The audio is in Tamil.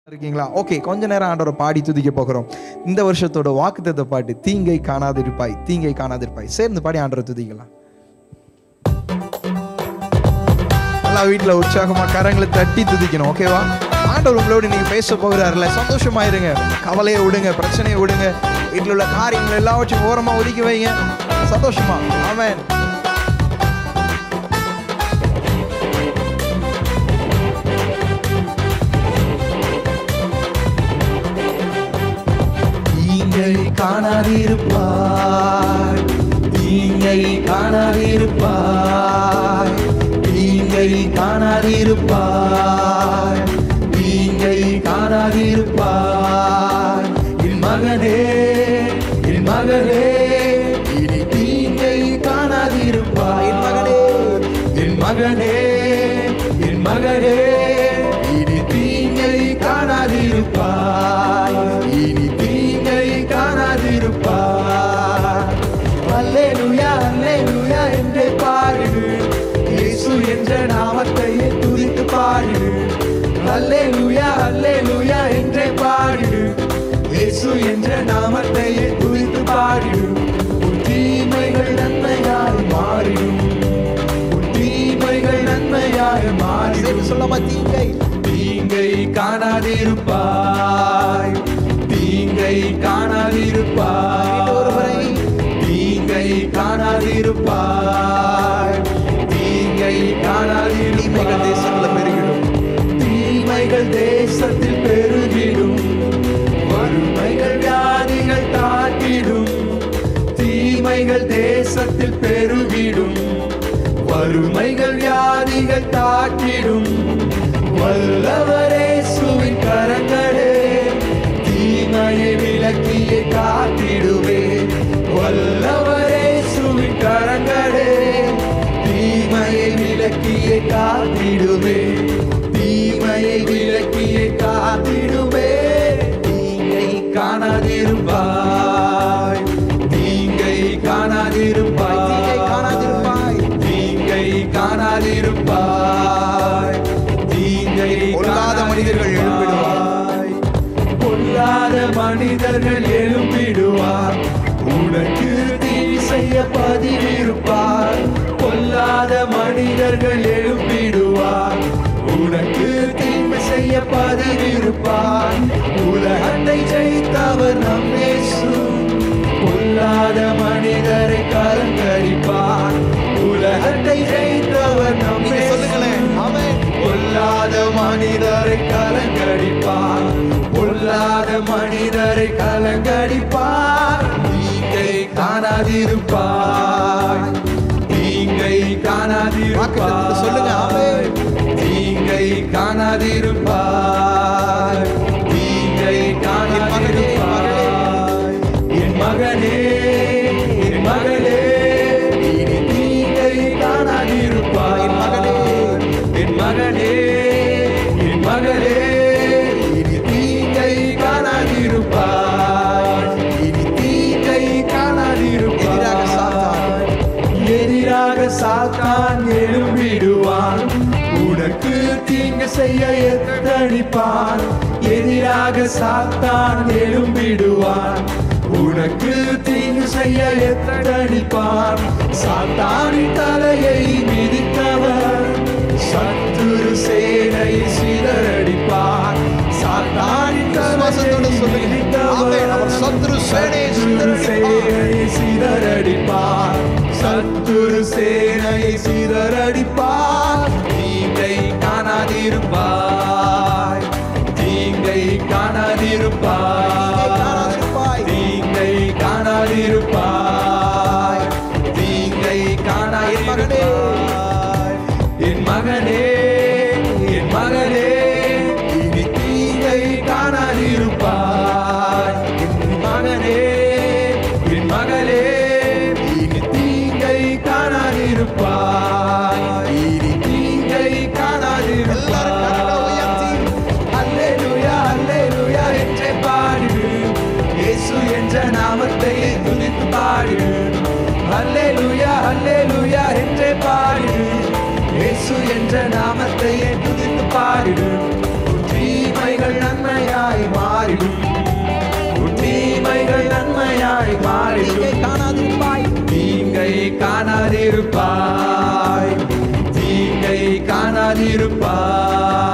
இருக்கீங்களா ஓகே கொஞ்ச நேரம் ஆண்டவரை பாடி துதிக்க போகிறோம் இந்த வருஷத்தோட வாக்குத்தத்த பாட்டு தீங்கை காணாதிருப்பாய் தீங்கை காணாதிருப்பாய் சேர்ந்து பாடி ஆண்டவரை துதிக்கலாம் நல்லா வீட்டில் உற்சாகமா கரங்களை தட்டி துதிக்கணும் ஓகேவா ஆண்டவர் உங்களோட நீங்க பேச போகிறாருல சந்தோஷமா இருங்க கவலையை விடுங்க பிரச்சனையை விடுங்க வீட்டில் உள்ள காரியங்கள் எல்லாவற்றையும் ஓரமா ஒதுக்கி வைங்க சந்தோஷமா ஆமென் தீங்கை காணாதிருப்பாய் தீங்கை காணாதிருப்பாய் தீங்கை காணாதிருப்பாய் தீங்கை காணாதிருப்பாய் என் மகனே என் மகனே இனி தீங்கை காணாதிருப்பாய் என் மகனே என் மகனே என் மகனே இனி தீங்கை காணாதிருப்பாய் இனி தீங்கை காணாதிருப்பாய் அல்லேலூயா அல்லேலூயா என்றே பாடிடு இயேசு என்ற நாமத்தையே துதித்து பாடிடு அல்லேலூயா அல்லேலூயா என்றே பாடிடு இயேசு என்ற நாமத்தையே துதித்து பாடிடு உன் தீமைகள் நன்மையாய் மாறிடும் உன் தீமைகள் நன்மையாய் மாறிடும் சொல்லாம தீங்கை தீங்கை காணாதிருப்பாய் தீங்கை காணாதிருப்பாய் தீங்கை காணாதிருப்பாய் தீங்கை தீமைகள் தேசத்துல காணாதிருப்பாய் பெருகிடும் தீமைகள் தேசத்தில் பெருகிடும் வறுமைகள் வியாதிகள் தாக்கிடும் தீமைகள் தேசத்தில் பெருகிடும் வறுமைகள் வியாதிகள் தாக்கிடும் வல்லவரே சுவின் கரங்களே தீமையை விலக்கியே காத்திடுவே வல்லவரே சுவின் கரங்களே தீமையை விலக்கியே காத்திடுவே தீமையை விலக்கியே காத்திடுவே தீங்கை காணாதிருப்பாய் தீங்கை காணாதிருப்பாய் தீங்கை காணாதிருப்பாய் தீங்கை பொல்லாத மனிதர்கள் எழும்பிடுவார். பொல்லாத மனிதர்கள் எழும்பிடுவார் உனக்கு தீ செய்ய பதிவிருப்பார் பொல்லாத மனிதர்கள் எழும்பிடுவார் உனக்கு தீமை செய்ய பதிவிருப்பார் உலகத்தை ஜெயித்தவர் நம் இயேசு பொல்லாத மனிதரை கலங்கரிப்பார் உலகத்தை ஜெயித்தவர் நம் நீங்க சொல்லுங்களேன் ஆமென் பொல்லாத மனிதரை கலங்கடிப்பார் பொல்லாத மனிதரை கலங்கடிப்பார் தீங்கை காணாதிருப்பாய் தீங்கை வாக்குத்தத்தத்தை சொல்லுங்க, காணாதிருப்பாய் ஆமென். தீங்கை காணாதிருப்பாய் தீங்கை காணாதிருப்பாய் என் மகனே என் மகளே இனி தீங்கை காணாதிருப்பாய் என் மகனே என் மகனே என் மகளே இனி தீங்கை காணாதிருப்பாய் இனி தீங்கை எதிராக சாத்தான். காணாதிருப்பாய் எதிராக சாத்தான் எழும்பிடுவான் உனக்கு தீங்கு செய்ய எத்தனிப்பான் எதிராக சாத்தான் எழும்பிடுவான் உனக்கு தீங்கு செய்ய எத்தனிப்பான் சாத்தானின் தலையை மிதித்தவர் சத்துரு சேனை சிதறடிப்பார் சாத்தானின் விசுவாசத்தோட சொல்லுங்க. ஆமென். அவர் சத்துரு சேனையை சிதறடிப்பார். சிதறடிப்பார் சத்துரு சேனையை சிதறடிப்பார் தீங்கை காணாதிருப்பாய் தீங்கை காணாதிருப்பாய் தீங்கை காணாதிருப்பாய் தீங்கை காணாதிருப்பாய் என் மகனே என் மகனே இனி தீங்கை காணாதிருப்பாய் என் மகனே என் மகளே இனி தீங்கை காணாதிருப்பாய் காணாதிருப்பாய் தீங்கை காணாதிருப்பாய்